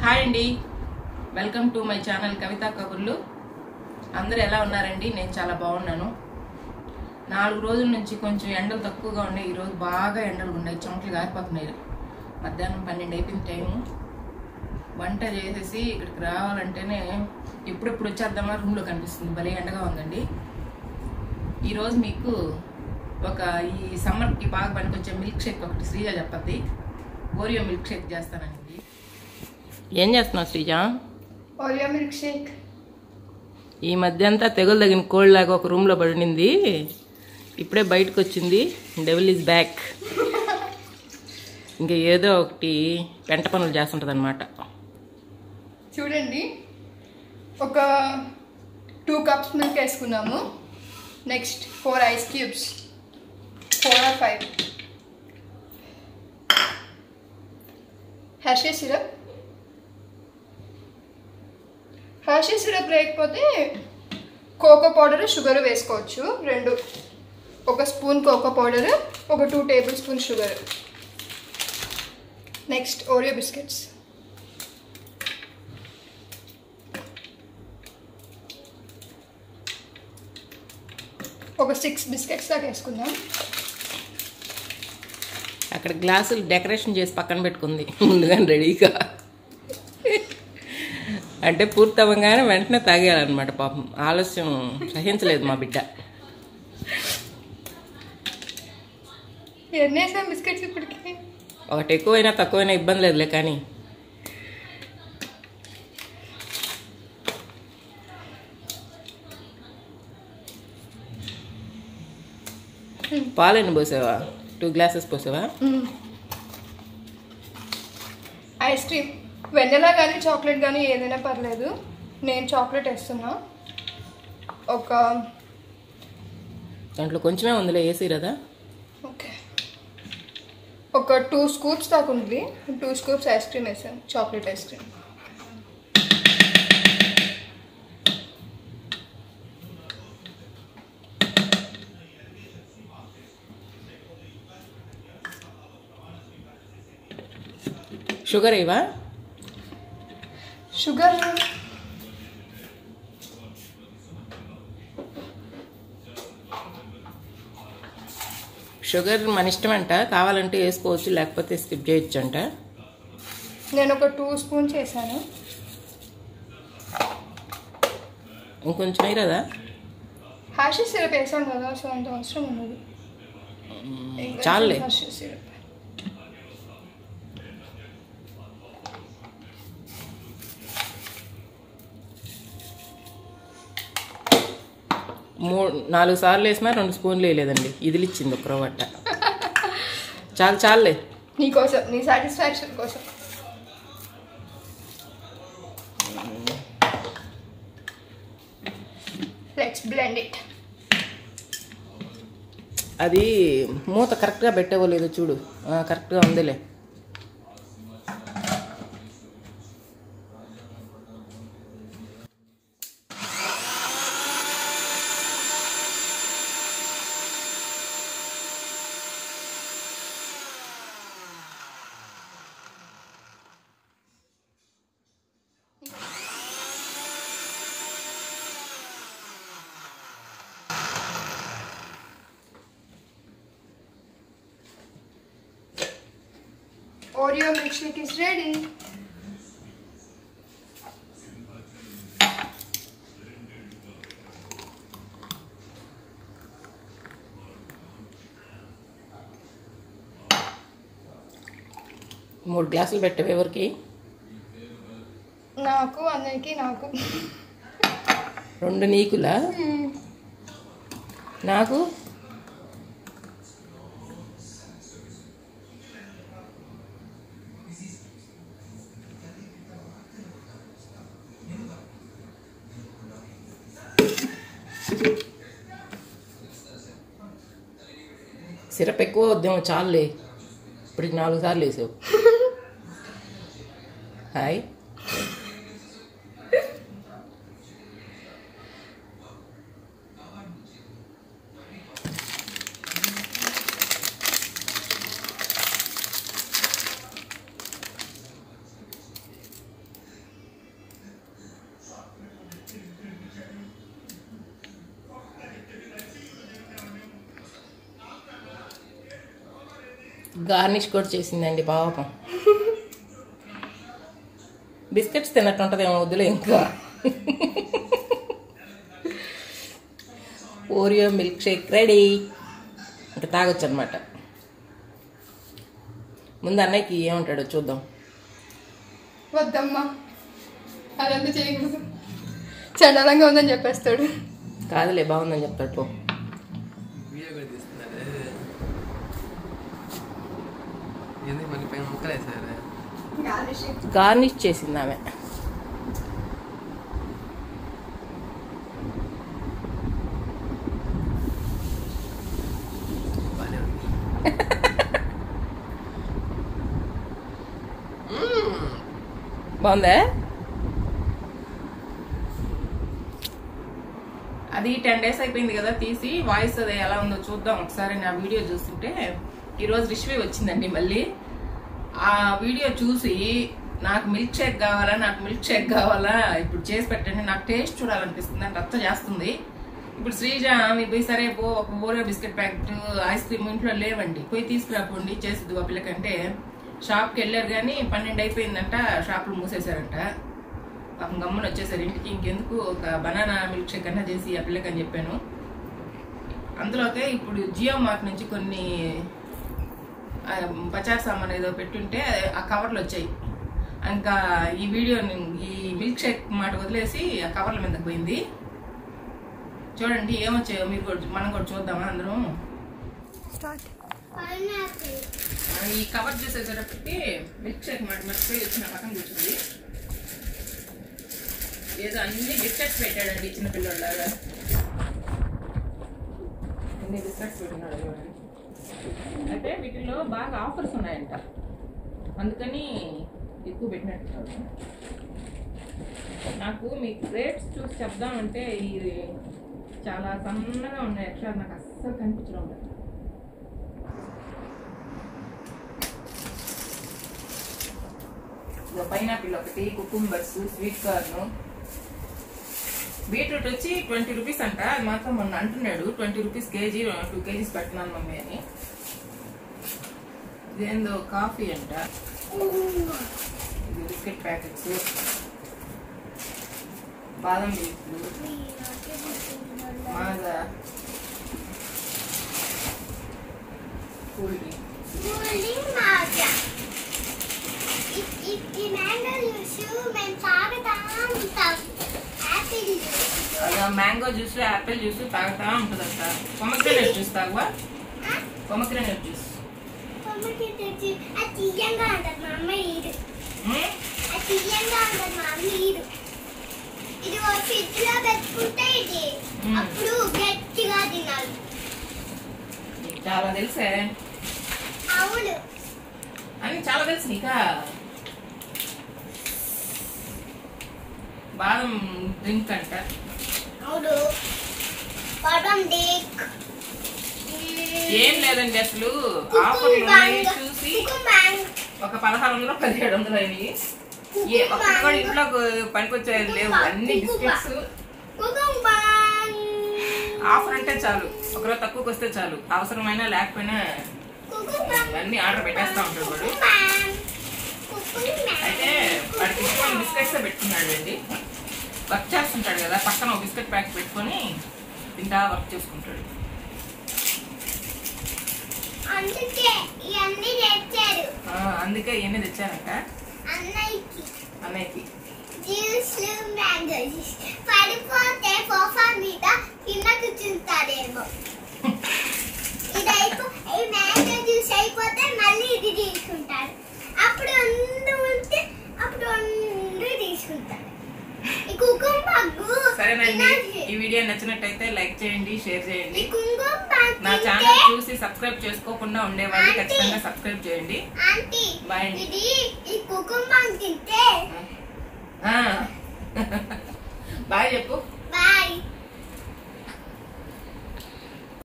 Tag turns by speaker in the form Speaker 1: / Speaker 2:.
Speaker 1: Hi అండి welcome to my channel Kavitha Kaburlu అందరూ ఎలా ఉన్నారండి నేను చాలా బాగున్నాను నాలుగు రోజుల నుంచి కొంచెం ఎండలు తక్కువగా ఉన్నాయి ఈరోజు బాగా ఎండలు ఉన్నాయి చెమటలు గారిపోతున్నాయి మధ్యాహ్నం పన్నెండు అయిపోయింది టైము వంట చేసేసి ఇక్కడికి రావాలంటేనే ఎప్పుడెప్పుడు వచ్చేద్దామా రూమ్లో కనిపిస్తుంది భలే ఎండగా ఉందండి ఈరోజు మీకు ఒక ఈ సమ్మర్కి బాగా పనికొచ్చే మిల్క్ షేక్ ఒకటి శ్రీజ చెప్పద్ది ఓరియో మిల్క్ షేక్ చేస్తానండి ఏం చేస్తున్నావు శ్రీజ
Speaker 2: ఓరియో మిల్క్ షేక్
Speaker 1: ఈ మధ్య అంతా తెగులు తగిన కోల్డ్ లాగా ఒక రూమ్లో పడినింది ఇప్పుడే బయటకు వచ్చింది డెవిల్ ఈజ్ బ్యాక్ ఇంకా ఏదో ఒకటి పెంట పనులు చేస్తుంటుంది అనమాట
Speaker 2: చూడండి ఒక టూ కప్స్ మిల్క్ వేసుకున్నాము next four ice cubes four or five Hershey syrup Hershey syrup లేకపోతే కోకో పౌడర్ షుగర్ వేసుకోవచ్చు రెండు ఒక స్పూన్ కోకో పౌడర్ ఒక two tablespoon sugar next Oreo biscuits ఒక సిక్స్ బిస్కెట్స్ దాకా వేసుకుందాం
Speaker 1: అక్కడ గ్లాసులు డెకరేషన్ చేసి పక్కన పెట్టుకుంది ముందుగానే రెడీగా అంటే పూర్తి అవ్వగానే వెంటనే తాగేయాలన్నమాట పాపం ఆలస్యం సహించలేదు మా బిడ్డ
Speaker 2: ఎన్ని వేసాం బిస్కెట్స్ ఇప్పటికి
Speaker 1: ఒకటి ఎక్కువైనా తక్కువైనా ఇబ్బంది లేదులే కానీ పాలు ఎన్ని పోసావా టూ గ్లాసెస్ పోసావా
Speaker 2: ఐస్ క్రీమ్ వెన్నెలా కానీ చాక్లెట్ కానీ ఏదైనా పర్లేదు నేను చాక్లెట్ వేస్తున్నా ఒక
Speaker 1: దాంట్లో కొంచెమే ఉందిలే ఏసీ కదా
Speaker 2: ఓకే ఒక టూ స్కూప్స్ దాకా ఉంది టూ స్కూప్స్ ఐస్ క్రీమ్ వేసాను చాక్లెట్ ఐస్ క్రీమ్
Speaker 1: షుగర్ ఇవా
Speaker 2: షుగర్
Speaker 1: షుగర్ మన ఇష్టం అంట కావాలంటే వేసుకోవచ్చు లేకపోతే స్కిప్ చేయొచ్చు అంట
Speaker 2: నేను ఒక టూ స్పూన్స్ వేసాను
Speaker 1: ఇంకొంచెం వేయరాదా
Speaker 2: హాషీ సిరప్ వేసాను కదా సో అంత అవసరం ఉన్నది
Speaker 1: చాలులే
Speaker 2: హాషీ సిరప్
Speaker 1: మూడు నాలుగు సార్లు వేసినా రెండు స్పూన్లు వేయలేదండి ఇదిలిచ్చింది ఒక రవ్వట్ట చాలు చాలులే
Speaker 2: నీకోసం నీ సాటిస్ఫాక్షన్ కోసం లెట్స్ బ్లెండ్ ఇట్
Speaker 1: అది మూత కరెక్ట్గా పెట్టేవో లేదో చూడు ఆ, కరెక్ట్గా ఉందిలే
Speaker 2: Oreo milkshake is ready.
Speaker 1: మూడు గ్లాసులు పెట్టావు ఎవరికి
Speaker 2: నాకు అందరికి నాకు
Speaker 1: రెండు నీకులా నాకు సిరప్ ఎక్కువ వద్దేమో చాలులే ఇప్పటికి నాలుగు సార్లు వేసావు హాయ్ గార్నిష్ కూడా చేసిందండి పాపం బిస్కెట్స్ తిన్నట్టు ఉంటుందేమో వద్దులే ఇంకా ఓరియో మిల్క్ షేక్ రెడీ ఇంకా తాగొచ్చు అనమాట ముందు అన్నయ్యకి ఏమంటాడో చూద్దాం
Speaker 2: వద్దమ్మా అదంతా చేయకూడదు చండాలంగా ఉందని చెప్పేస్తాడు
Speaker 1: కాదులే బాగుందని చెప్తాడు పో
Speaker 3: వీడియో కూడా తీస్తున్నారు ఎందుకు మళ్ళీ పైన ముక్కలు వేసారు
Speaker 1: గార్నిష్ చేసింది ఆమె
Speaker 3: బాగానే ఉంది
Speaker 1: బాగుందా అది టెన్ డేస్ అయిపోయింది కదా తీసి వాయిస్ అది ఎలా ఉందో చూద్దాం ఒకసారి నా వీడియో చూస్తుంటే ఈరోజు రిష్వి వచ్చిందండి మళ్ళీ ఆ వీడియో చూసి నాకు మిల్క్ షేక్ కావాలా నాకు మిల్క్ షేక్ కావాలా ఇప్పుడు చేసి పెట్టండి నాకు టేస్ట్ చూడాలనిపిస్తుంది అంటే రచ్చ చేస్తుంది ఇప్పుడు శ్రీజ మీరు పోయి సరే పో ఒక Oreo biscuit packet ice cream ఇంట్లో లేవండి పోయి తీసుకురాపోండి చేసిద్దు ఆ పిల్లకంటే షాప్కి వెళ్ళారు కానీ పన్నెండు అయిపోయిందంట షాపులు మూసేశారంట పాపం గమ్మున వచ్చేసారు ఇంటికి ఇంకెందుకు ఒక బనానా మిల్క్ షేక్ అన్నా చేసి ఆ పిల్లకి అని చెప్పాను అందులోకే ఇప్పుడు జియో మార్ట్ నుంచి కొన్ని ఆ, బజార్ సామాన్ ఏదో పెట్టుంటే ఆ కవర్లు వచ్చాయి ఇంకా ఈ వీడియో ఈ మిల్క్ షేక్ మాట వదిలేసి ఆ కవర్ల మీదకి పోయింది చూడండి ఏమొచ్చాయో మీరు కూడా మనం కూడా చూద్దామా అందరం ఆ, ఈ కవర్ చేసేటప్పటికి మిల్క్ షేక్ మాట మర్చిపోయి వచ్చిన పక్కన కూర్చుంది ఏదో అన్ని బిస్కెట్స్ పెట్టాడండి చిన్న పిల్లలాగా అన్ని బిస్కెట్స్ పెట్టినాడు చూడండి అయితే వీటిలో బాగా ఆఫర్స్ ఉన్నాయంట అందుకని ఎక్కువ పెట్టినట్టున్నాడు నాకు మీకు రేట్స్ చూసి చెప్దామంటే ఇది చాలా సన్నగా ఉన్నాయి అక్షరాలు నాకు అస్సలు కనిపించడం లేదు పైనాపిల్ ఒకటి కుకుంబర్స్ స్వీట్ కార్న్ బీట్రూట్ వచ్చి ట్వంటీ రూపీస్ అంట అది మాత్రం మొన్న అంటున్నాడు twenty rupees KG two KGs పెట్టినాను మమ్మీ అని ఇదేందో కాఫీ అంట ఇది బిస్కెట్ ప్యాకెట్స్ బాదం మిల్క్లు Maaza cool drink mango juice apple juice తాగుతా ఉంటుందంట పొమగ్రనేట్ జ్యూస్ తాగువా పొమగ్రనేట్ జ్యూస్
Speaker 4: తీయంగా ఉంటుంది మా అమ్మ ఈడు అది తీయంగా ఉంటుంది మా అమ్మ ఈడు ఇది ఒక ఫ్రిడ్జ్ లో పెట్టుకుంటే ఇది
Speaker 1: మ్మ్.
Speaker 4: అప్పుడు గట్టిగా తినాలి
Speaker 1: నీకు చాలా తెలుసే
Speaker 4: అవును
Speaker 1: అని చాలా తెలుసు నీకా బాదం డ్రింక్ అంట
Speaker 4: అవును పదం డేక్
Speaker 1: ఏం లేదండి అసలు ఆఫర్లు ఉన్నాయి చూసి ఒక పదహారు వందలు పదిహేడు వందలు అయినాయి ఏ ఒక్కటి కూడా ఇంట్లో పనికొచ్చేది లేవు అన్ని బిస్కెట్స్ ఆఫర్ అంటే చాలు ఒకరోజు తక్కువకి వస్తే చాలు అవసరమైనా లేకపోయినా అన్ని ఆర్డర్ పెట్టేస్తా ఉంటాడు వాడు అయితే వాడికి ఇష్టమైన బిస్కెట్స్ పెట్టుకున్నాడు అండి వర్క్ చేస్తుంటాడు కదా పక్కన ఒక బిస్కెట్ ప్యాక్ పెట్టుకొని తింటా వర్క్ చేసుకుంటాడు
Speaker 4: అందుకే ఇవన్నీ తెచ్చారు
Speaker 1: ఆ, అందుకే ఇవన్నీ తెచ్చానంట
Speaker 4: అన్నయ్యకి
Speaker 1: అన్నయ్యకి
Speaker 4: జ్యూస్లు మ్యాంగో జ్యూస్ పడిపోతే సోఫా మీద కింద కూర్చుంటారేమో ఇది అయిపో ఈ మ్యాంగో జ్యూస్ అయిపోతే మళ్ళీ ఇది తీసుకుంటారు అప్పుడు రెండు ఉంటే అప్పుడు రెండు తీసుకుంటారు ఈ కుంకుమకు
Speaker 1: సరేనండి ఈ వీడియో నచ్చినట్టయితే లైక్ చేయండి షేర్
Speaker 4: ఈ
Speaker 1: చేయండి
Speaker 4: కుంకుమ
Speaker 1: నా ఛానల్ చూసి సబ్స్క్రైబ్ చేసుకోకుండా ఉండేవాళ్ళు ఖచ్చితంగా సబ్స్క్రైబ్ చేయండి
Speaker 4: ఆంటీ
Speaker 1: Bye అండి.
Speaker 4: ఇది ఈ కుంకుమ తింటే
Speaker 1: ఆ. బాయ్ చెప్పు
Speaker 4: బాయ్